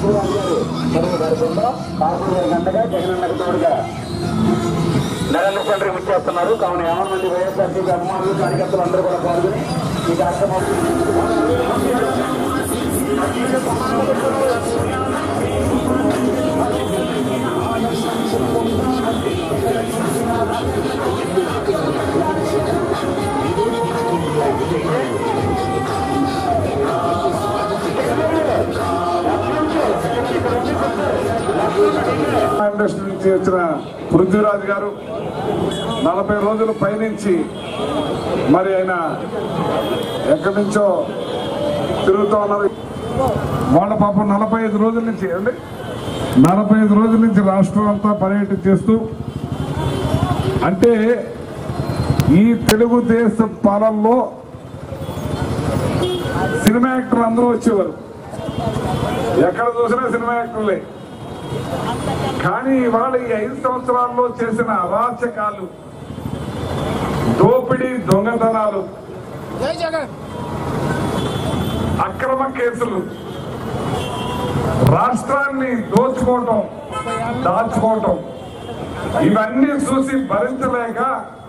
పృథ్వీరాజ్ గారు తెలుగు గారి బృందం కాకూరు గంటగా జగనన్నకు తోడుగా నరేంద్ర సెంటర్కి విచ్చేస్తున్నారు కావున యావన్ మంది వైఎస్ఆర్సీపీ అభిమానులు కార్యకర్తలు అందరూ కూడా పాల్గొని ఈ కార్యక్రమం ఇండస్ట్రీ నుంచి వచ్చిన పృథ్వీరాజ్ గారు నలభై రోజుల పైనుంచి మరి ఆయన ఎక్కడి నుంచో తిరుగుతూ ఉన్నారు వాళ్ళ పాపం నలభై ఐదు రోజుల నుంచి అండి నలభై ఐదు రోజుల నుంచి రాష్ట్రం అంతా పర్యటన చేస్తూ అంటే ఈ తెలుగుదేశం పాలనలో సినిమా యాక్టర్లు అందరూ వచ్చేవారు ఎక్కడ చూసినా సినిమా యాక్టర్లే కానీ ఇవాళ ఈ ఐదు సంవత్సరాల్లో చేసిన అరాచకాలు దోపిడీ దొంగతనాలు అక్రమ కేసులు రాష్ట్రాన్ని దోచుకోవటం దాచుకోవటం ఇవన్నీ చూసి భరించలేక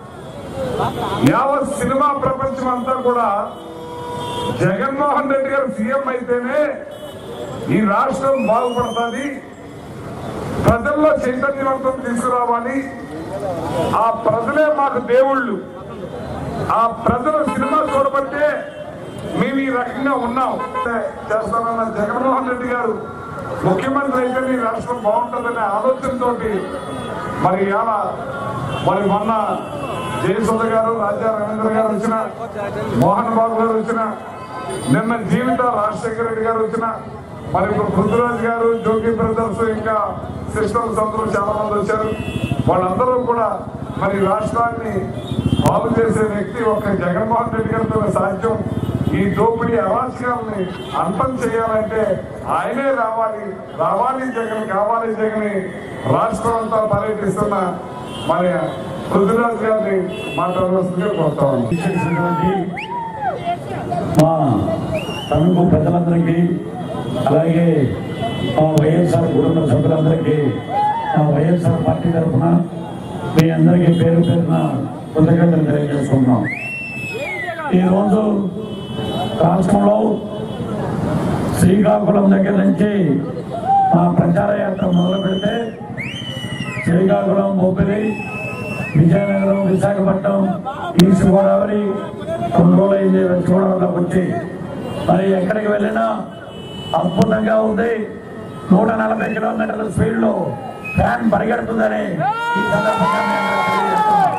యావత్ సినిమా ప్రపంచం అంతా కూడా జగన్మోహన్ రెడ్డి గారు సీఎం అయితేనే ఈ రాష్ట్రం బాగుపడుతుంది ప్రజల్లో చైతన్యవంతం తీసుకురావాలి ఆ ప్రజలే మాకు దేవుళ్ళు ఆ ప్రజల సినిమా చూడబట్టే మేము ఈ రకంగా ఉన్నాం చేస్తానన్న జగన్మోహన్ రెడ్డి గారు ముఖ్యమంత్రి అయితే ఈ రాష్ట్రం బాగుంటుందనే ఆలోచనతోటి మరి ఇవాళ మరి మొన్న జయసుధ గారు రాజా రవీంద్ర గారు వచ్చిన మోహన్ బాబు గారు వచ్చిన నిన్న జీవిత రాజశేఖర రెడ్డి గారు వచ్చిన మరి ఇప్పుడు పృథ్వరాజ్ గారు జోగి బ్రదర్స్ ఇంకా సిస్టర్స్ అందరూ చాలా మంది వచ్చారు వాళ్ళందరూ కూడా మరి రాష్ట్రాన్ని బాగు చేసే వ్యక్తి ఒక జగన్మోహన్ రెడ్డి గారితో సాధ్యం ఈ దోపిడీ అరాచకాలని అంతం చేయాలంటే ఆయనే రావాలి రావాలి జగన్ కావాలి జగన్ రాష్ట్రం అంతా పర్యటిస్తున్న మరి పృథ్వరాజ్ గారిని మాట్లాడవలసిందిగా కోరుతా ఉన్నాం చేసినటువంటి మా తణుకు ప్రజలందరికీ అలాగే మా వైఎస్ఆర్ కుటుంబ సభ్యులందరికీ మా వైఎస్ఆర్ పార్టీ తరఫున మీ అందరికీ పేరు పేరున కృతజ్ఞతలు తెలియజేసుకున్నాం ఈరోజు రాష్ట్రంలో శ్రీకాకుళం దగ్గర నుంచి మా ప్రచార యాత్ర మొదలు పెడితే శ్రీకాకుళం బొబ్బిలి విజయనగరం విశాఖపట్నం ఈస్ట్ గోదావరి కొన్ని రోజులైంది వెస్ట్ గోదావరిలోకి వచ్చి మరి ఎక్కడికి వెళ్ళినా అద్భుతంగా ఉంది నూట నలభై కిలోమీటర్ల స్పీడ్ లో ఫ్యాన్ పరిగెడుతుందని ఈ సందర్భంగా మేము తెలియజేస్తున్నాం.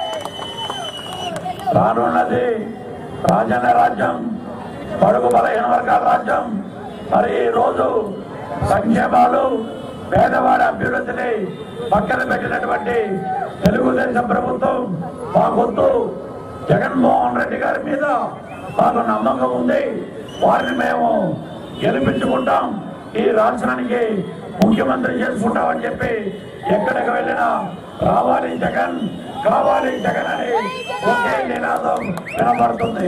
రానున్నది రాజన్న రాజ్యం పడుగు బలహీన వర్గాల రాజ్యం మరి ఈ రోజు సంక్షేమాలు పేదవాడి అభ్యున్నతిని పక్కన పెట్టినటువంటి తెలుగుదేశం ప్రభుత్వం మాకొద్దు జగన్మోహన్ రెడ్డి గారి మీద మాకు నమ్మకం ఉంది వారిని మేము గెలిపించుకుంటాం ఈ రాష్ట్రానికి ముఖ్యమంత్రి చేసుకుంటామని చెప్పి ఎక్కడికి వెళ్ళినా రావాలి జగన్ కావాలి జగన్ అని ఒకే నినాదం వినబడుతుంది